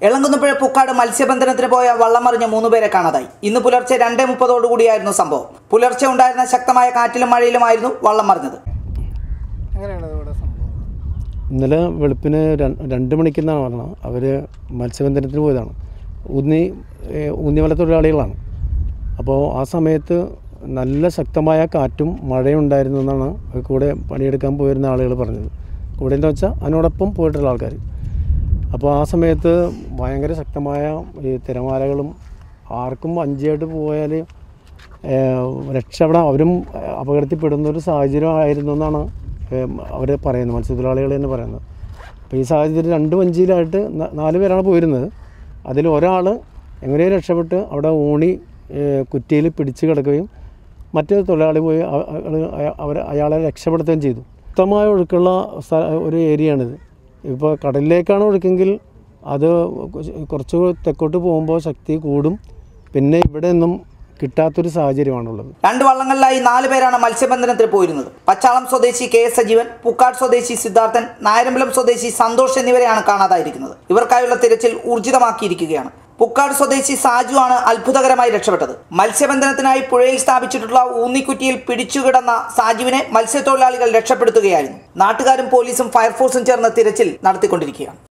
എളങ്കുന്നപ്പുഴ പുക്കാട് മത്സ്യബന്ധനത്തിന് പോയ വള്ളം മറിഞ്ഞ മൂന്നുപേരെ കാണാതായി ഇന്ന് പുലർച്ചെ രണ്ടേ മുപ്പതോടുകൂടിയായിരുന്നു സംഭവം പുലർച്ചെ ഉണ്ടായിരുന്ന ശക്തമായ കാറ്റിലും മഴയിലുമായിരുന്നു വള്ളം മറിഞ്ഞത് എങ്ങനെയാണ് ഇവിടെ സംഭവം ഇന്നലെ വെളുപ്പിന് ര- രണ്ട് മണിക്കെന്നാണ് പറഞ്ഞത് അവർ മത്സ്യബന്ധനത്തിന് പോയതാണ് ഊന്നി ഏഹ് ഊന്നിവല തൊഴിലാളികളാണ് അപ്പോൾ ആ സമയത്ത് നല്ല ശക്തമായ കാറ്റും മഴയും ഉണ്ടായിരുന്നു എന്നാണ് കൂടെ പണിയെടുക്കാൻ പോയിരുന്ന ആളുകൾ പറഞ്ഞത് കൂടെ എന്ന് വെച്ചാൽ അതിനോടൊപ്പം പോയിട്ടുള്ള ആൾക്കാർ അപ്പോൾ ആ സമയത്ത് ഭയങ്കര ശക്തമായ ഈ തിരമാലകളും ആർക്കും അഞ്ചായിട്ട് പോയാൽ രക്ഷപ്പെടാൻ അവരും ഏഹ്, അപകടത്തിൽപ്പെടുന്ന ഒരു സാഹചര്യം ആയിരുന്നു എന്നാണ് അവർ പറയുന്നത് മത്സ്യത്തൊഴിലാളികൾ തന്നെ പറയുന്നത് അപ്പോൾ ഈ സാഹചര്യത്തിൽ രണ്ട് വഞ്ചിയിലായിട്ട് ന- നാല് പേരാണ് പോയിരുന്നത് അതിൽ ഒരാൾ എങ്ങനെയോ രക്ഷപ്പെട്ട് അവിടെ ഊണി ഏഹ്, കുറ്റിയിൽ പിടിച്ച് കിടക്കുകയും മറ്റേ തൊഴിലാളി പോയി അ- അ- അവർ അയാളെ രക്ഷപ്പെടുത്തുകയും ചെയ്തു ശക്തമായ ഒഴുക്കുള്ള സ്ഥ- ഒരു ഏരിയയാണിത് ഇപ്പോൾ കടലിലേക്കാണ് ഒഴുക്കെങ്കിൽ അത് കുറച്ച് തെക്കോട്ട് പോകുമ്പോൾ ശക്തി കൂടും പിന്നെ ഇവിടെ നിന്നും കിട്ടാത്തൊരു സാഹചര്യമാണുള്ളത് രണ്ട് വള്ളങ്ങളിലായി നാല് പേരാണ് മത്സ്യബന്ധനത്തിന് പോയിരുന്നത് പച്ചാളം സ്വദേശി കെ എസ് സജീവൻ പുക്കാട് സ്വദേശി സിദ്ധാർത്ഥൻ നായരമ്പലം സ്വദേശി സന്തോഷ് എന്നിവരെയാണ് കാണാതായിരിക്കുന്നത് ഇവർക്കായുള്ള തിരച്ചിൽ ഊർജിതമാക്കിയിരിക്കുകയാണ് പുക്കാട് സ്വദേശി സാജു ആണ് അത്ഭുതകരമായി രക്ഷപ്പെട്ടത് മത്സ്യബന്ധനത്തിനായി പുഴയിൽ സ്ഥാപിച്ചിട്ടുള്ള ഊന്നിക്കുറ്റിയിൽ പിടിച്ചുകിടന്ന സാജുവിനെ മത്സ്യത്തൊഴിലാളികൾ രക്ഷപ്പെടുത്തുകയായിരുന്നു നാട്ടുകാരും പോലീസും ഫയർഫോഴ്സും ചേർന്ന് തിരച്ചിൽ നടത്തിക്കൊണ്ടിരിക്കുകയാണ്